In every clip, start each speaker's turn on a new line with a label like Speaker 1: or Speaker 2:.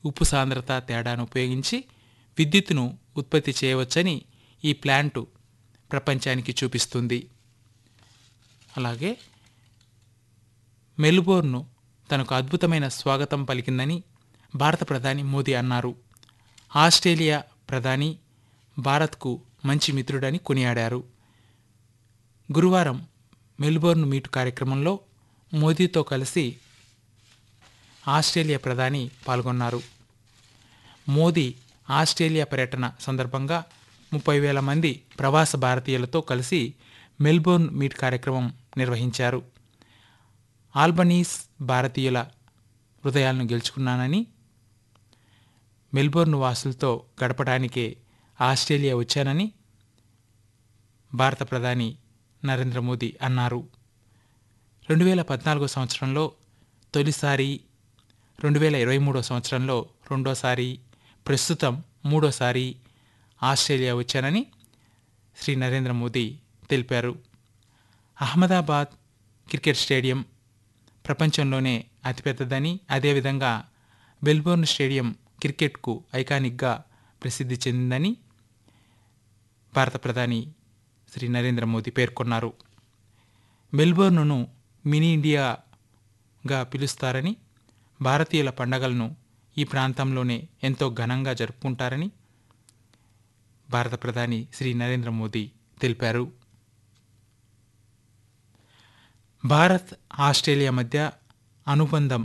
Speaker 1: ఉప్పు సాంద్రత తేడాను ఉపయోగించి విద్యుత్తును ఉత్పత్తి చేయవచ్చని ఈ ప్లాంటు ప్రపంచానికి చూపిస్తుంది అలాగే మెల్బోర్న్ను తనకు అద్భుతమైన స్వాగతం పలికిందని భారత ప్రధాని మోదీ అన్నారు ఆస్ట్రేలియా ప్రధాని భారత్కు మంచి మిత్రుడని కొనియాడారు గురువారం మెల్బోర్న్ మీట్ కార్యక్రమంలో మోదీతో కలిసి ఆస్ట్రేలియా ప్రధాని పాల్గొన్నారు మోదీ ఆస్ట్రేలియా పర్యటన సందర్భంగా ముప్పై వేల మంది ప్రవాస భారతీయులతో కలిసి మెల్బోర్న్ మీట్ కార్యక్రమం నిర్వహించారు ఆల్బనీస్ భారతీయుల హృదయాలను గెలుచుకున్నానని మెల్బోర్న్ వాసులతో గడపడానికే ఆస్ట్రేలియా వచ్చానని భారత ప్రధాని నరేంద్ర మోదీ అన్నారు రెండు వేల పద్నాలుగో సంవత్సరంలో తొలిసారి రెండు వేల ఇరవై మూడో సంవత్సరంలో రెండోసారి ప్రస్తుతం మూడోసారి ఆస్ట్రేలియా వచ్చానని శ్రీ నరేంద్ర మోదీ తెలిపారు అహ్మదాబాద్ క్రికెట్ స్టేడియం ప్రపంచంలోనే అతిపెద్దదని అదేవిధంగా మెల్బోర్న్ స్టేడియం క్రికెట్కు ఐకానిక్గా ప్రసిద్ధి చెందిందని భారత ప్రధాని శ్రీ నరేంద్ర మోదీ పేర్కొన్నారు మెల్బోర్న్ను మినీ ఇండియాగా పిలుస్తారని భారతీయుల పండగలను ఈ ప్రాంతంలోనే ఎంతో ఘనంగా జరుపుకుంటారని భారత ప్రధాని శ్రీ నరేంద్ర మోదీ తెలిపారు భారత్ ఆస్ట్రేలియా మధ్య అనుబంధం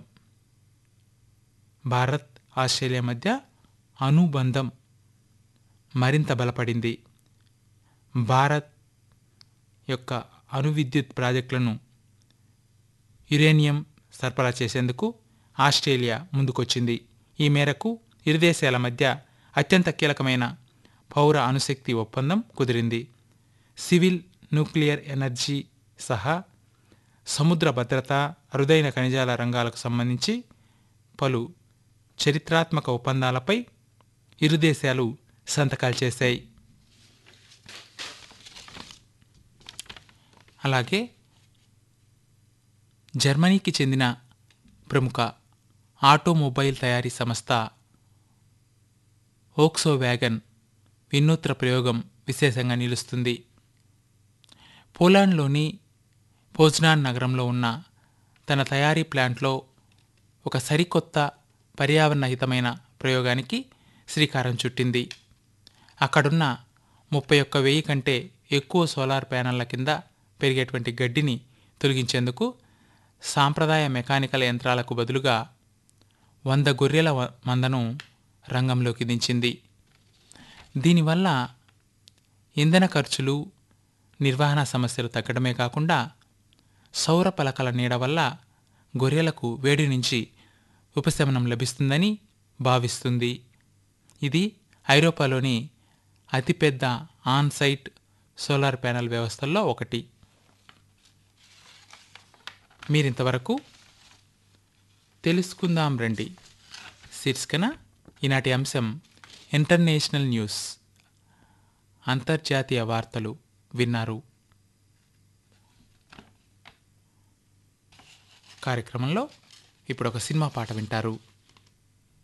Speaker 1: భారత్ ఆస్ట్రేలియా మధ్య అనుబంధం మరింత బలపడింది భారత్ యొక్క అణు విద్యుత్ ప్రాజెక్టులను యురేనియం సరఫరా చేసేందుకు ఆస్ట్రేలియా ముందుకొచ్చింది ఈ మేరకు ఇరు దేశాల మధ్య అత్యంత కీలకమైన పౌర అణుశక్తి ఒప్పందం కుదిరింది సివిల్ న్యూక్లియర్ ఎనర్జీ సహా సముద్ర భద్రత అరుదైన ఖనిజాల రంగాలకు సంబంధించి పలు చరిత్రాత్మక ఒప్పందాలపై ఇరు దేశాలు సంతకాలు చేశాయి అలాగే జర్మనీకి చెందిన ప్రముఖ ఆటోమొబైల్ తయారీ సంస్థ ఓక్సో వ్యాగన్ వినూత్న ప్రయోగం విశేషంగా నిలుస్తుంది పోలాండ్లోని పోజ్నాన్ నగరంలో ఉన్న తన తయారీ ప్లాంట్లో ఒక సరికొత్త పర్యావరణహితమైన ప్రయోగానికి శ్రీకారం చుట్టింది అక్కడున్న ముప్పై ఒక్క వెయ్యి కంటే ఎక్కువ సోలార్ ప్యానెళ్ల కింద పెరిగేటువంటి గడ్డిని తొలగించేందుకు సాంప్రదాయ మెకానికల్ యంత్రాలకు బదులుగా వంద గొర్రెల వ- మందను రంగంలోకి దించింది దీనివల్ల ఇంధన ఖర్చులు నిర్వహణ సమస్యలు తగ్గడమే కాకుండా సౌర పలకల నీడ వల్ల గొర్రెలకు వేడి నుంచి ఉపశమనం లభిస్తుందని భావిస్తుంది ఇది ఐరోపాలోని అతిపెద్ద ఆన్ సైట్ సోలార్ ప్యానెల్ వ్యవస్థల్లో ఒకటి మీరింతవరకు తెలుసుకుందాం రండి శీర్షికన ఈనాటి అంశం ఇంటర్నేషనల్ న్యూస్ అంతర్జాతీయ వార్తలు విన్నారు కార్యక్రమంలో ఇప్పుడు ఒక సినిమా పాట వింటారు